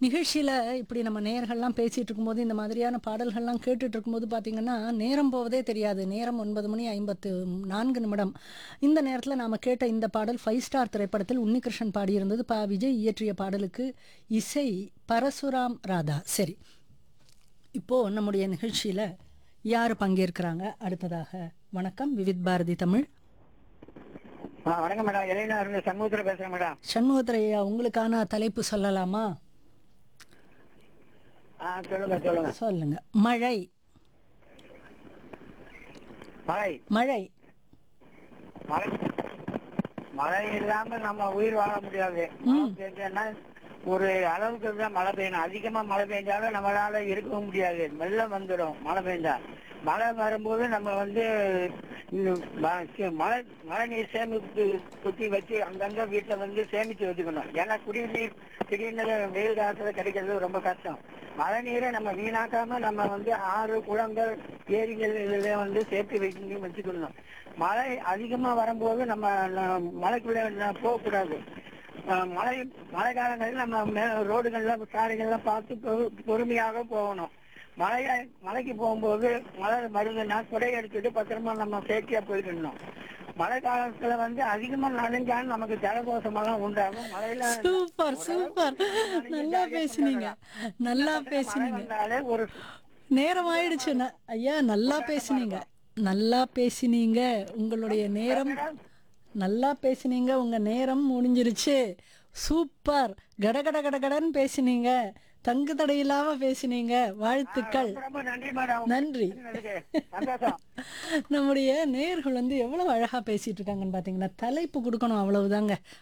நிகழ்ச்சியில் இப்படி நம்ம நேயர்கள்லாம் பேசிகிட்டு இருக்கும்போது இந்த மாதிரியான பாடல்கள்லாம் கேட்டுட்டு இருக்கும்போது பார்த்தீங்கன்னா நேரம் போவதே தெரியாது நேரம் ஒன்பது மணி ஐம்பத்து நான்கு நிமிடம் இந்த நேரத்தில் நாம் கேட்ட இந்த பாடல் ஃபைவ் ஸ்டார் திரைப்படத்தில் உன்னிகிருஷ்ணன் பாடியிருந்தது ப விஜய் இயற்றிய பாடலுக்கு இசை பரசுராம் ராதா சரி இப்போது நம்முடைய நிகழ்ச்சியில் யார் பங்கேற்கிறாங்க அடுத்ததாக வணக்கம் விவித் பாரதி தமிழ் ஆ, வணக்கம் மேடம் எலைனா இருந்து சண்முகத்துல பேசுறேன் மேடம் சண்முகத்திரையா உங்களுக்கான தலைப்பு சொல்லலாமா ஆ சொல்லுங்க சொல்லுங்க சொல்லுங்க மழை மழை மழை மழை மழை இல்லாம நம்ம உயிர் வாழ முடியாது மழை பெஞ்சா ஒரு அளவுக்கு தான் மழை பெய்யணும் அதிகமா மழை பெஞ்சாலும் நம்மளால இருக்கவும் முடியாது வெள்ளம் வந்துடும் மழை பெஞ்சா மழை வரும்போது நம்ம வந்து இந்த ம- சி- மழை மழை நீர் சேமிப்பு குத்தி வச்சு அங்கங்க வீட்டுல வந்து சேமிச்சு வச்சுக்கணும் ஏன்னா குடிநீர் திடீர்னு வெயில் காலத்துல கிடைக்கிறது ரொம்ப கஷ்டம் மழை நீரை நம்ம வீணாக்காம நம்ம வந்து ஆறு குளங்கள் ஏரிகள் இதுல வந்து சேர்த்து வைக்க வச்சுக்கணும் மழை அதிகமா வரும்போது நம்ம ந- மழைக்குள்ள ந- போகக்கூடாது அஹ் மழை மழை காலங்களில் நம்ம மே- ரோடுகள்ல சாலைகள்லாம் பார்த்து பொறு- பொறுமையாக போகணும் மழை மலைக்கு போகும்போது மழை வருதுன்னா குடை எடுத்துட்டு பத்திரமா நம்ம சேஃப்டியா போயிடணும் மழை காலத்துல வந்து அதிகமா நனைஞ்சாலும் நமக்கு ஜலதோஷம் எல்லாம் உண்டாகும் மழையில சூப்பர் சூப்பர் நல்லா பேசுனீங்க நல்லா மழை பேசுனீங்க வந்தாலே ஒரு நேரம் ஆயிடுச்சு ந- ஐயா நல்லா பேசுனீங்க நல்லா பேசினீங்க உங்களுடைய நேரம் நல்லா பேசுனீங்க உங்க நேரம் முடிஞ்சிருச்சு சூப்பர் கடகட கடகடன்னு பேசினீங்க தங்கு தடையில்லாம பேசினீங்க வாழ்த்துக்கள் ரொம்ப ரொம்ப நன்றி மேடம் நன்றி சந்தோஷம் நம்முடைய நேயர்கள் வந்து எவ்வளவு அழகா பேசிட்டு இருக்காங்கன்னு பாத்தீங்கன்னா தலைப்பு கொடுக்கணும் அவ்வளவுதாங்க